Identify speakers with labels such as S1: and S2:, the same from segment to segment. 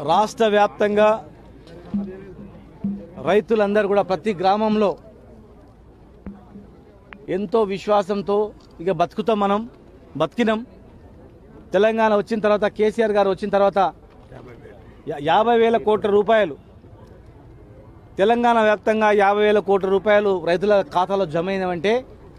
S1: రాష్ట్ర వ్యాప్తంగా రైతులందరూ కూడా ప్రతి గ్రామంలో ఎంతో విశ్వాసంతో ఇక బతుకుతాం మనం బతికినాం తెలంగాణ వచ్చిన తర్వాత కేసీఆర్ గారు వచ్చిన తర్వాత యా- యాభై వేల కోట్ల రూపాయలు తెలంగాణ వ్యాప్తంగా యాభై వేల కోట్ల రూపాయలు రైతుల ఖాతాలో జమ అయినవంటే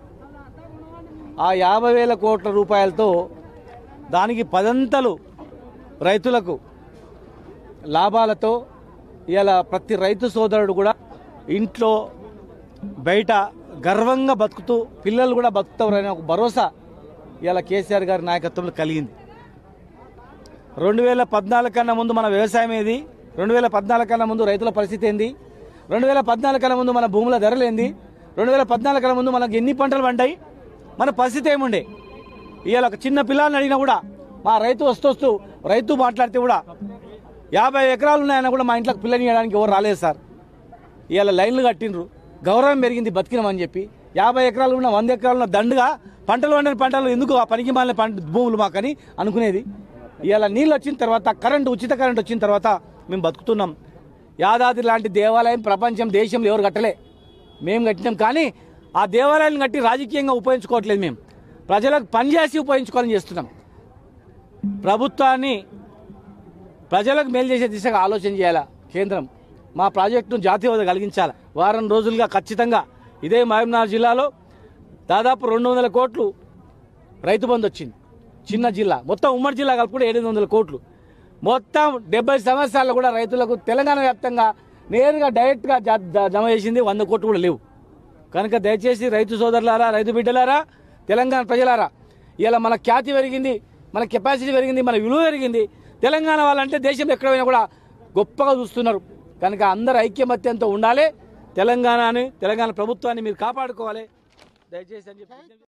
S1: ఆ యాభై వేల కోట్ల రూపాయలతో దానికి పదంతలు రైతులకు లాభాలతో ఇలా ప్రతి రైతు సోదరుడు కూడా ఇంట్లో బయట గర్వంగా బతుకుతూ పిల్లలు కూడా బతుకుతారనే ఒక భరోసా ఇలా కేసీఆర్ గారి నాయకత్వంలో కలిగింది రెండు వేల పద్నాలుగు కన్నా ముందు మన వ్యవసాయం ఏది రెండు వేల పద్నాలుగు కన్నా ముందు రైతుల పరిస్థితి ఏంది రెండు వేల పద్నాలుగు కన్నా ముందు మన భూముల ధరలు ఏంది రెండు వేల పద్నాలుగు కన్నా ముందు మనకు ఎన్ని పంటలు పండాయి మన పరిస్థితి ఏముండే ఇవాళ ఒక చిన్న పిల్లల్ని అడిగినా కూడా మా రైతు వస్తూ వస్తూ రైతు మాట్లాడితే కూడా యాభై ఎకరాలు ఉన్నాయన్నా కూడా మా ఇంట్లోకి పిల్లని ఇవ్వడానికి ఎవరు రాలేదు సార్ ఇవాళ లైన్లు కట్టిండ్రు గౌరవం పెరిగింది బతికినామని చెప్పి యాభై ఎకరాలు ఉన్న వంద ఎకరాలు ఉన్న దండుగా పంటలు వండిన పంటలు ఎందుకు ఆ పనికి మాలిన పంట భూములు మాకని అనుకునేది ఇవాళ నీళ్ళు వచ్చిన తర్వాత కరెంటు ఉచిత కరెంట్ వచ్చిన తర్వాత మేము బతుకుతున్నాం యాదాద్రి లాంటి దేవాలయం ప్రపంచం దేశంలో ఎవరు కట్టలే మేము కట్టినాం కానీ ఆ దేవాలయాన్ని కట్టి రాజకీయంగా ఉపయోగించుకోవట్లేదు మేము ప్రజలకు పనిచేసి ఉపయోగించుకోవాలని చేస్తున్నాం ప్రభుత్వాన్ని ప్రజలకు మేలు చేసే దిశగా ఆలోచన చేయాలా కేంద్రం మా ప్రాజెక్టును జాతీయ హోదా కలిగించాలి వారం రోజులుగా ఖచ్చితంగా ఇదే మహబూబ్నగర్ జిల్లాలో దాదాపు రెండు వందల కోట్లు రైతు బంధు వచ్చింది చిన్న జిల్లా మొత్తం ఉమ్మడి జిల్లా కలుపుకుంటే ఏడు వందల కోట్లు మొత్తం డెబ్బై సంవత్సరాలు కూడా రైతులకు తెలంగాణ వ్యాప్తంగా నేరుగా డైరెక్ట్గా జ- జ- జమ చేసింది వంద కోట్లు కూడా లేవు కనుక దయచేసి రైతు సోదరులారా రైతు బిడ్డలారా తెలంగాణ ప్రజలారా ఇలా మన ఖ్యాతి పెరిగింది మన కెపాసిటీ పెరిగింది మన విలువ పెరిగింది తెలంగాణ వాళ్ళంటే దేశం ఎక్కడ పోయినా కూడా గొప్పగా చూస్తున్నారు కనుక అందరు ఐక్యమత్యంతో ఉండాలి తెలంగాణని తెలంగాణ ప్రభుత్వాన్ని మీరు కాపాడుకోవాలి దయచేసి అని చెప్పి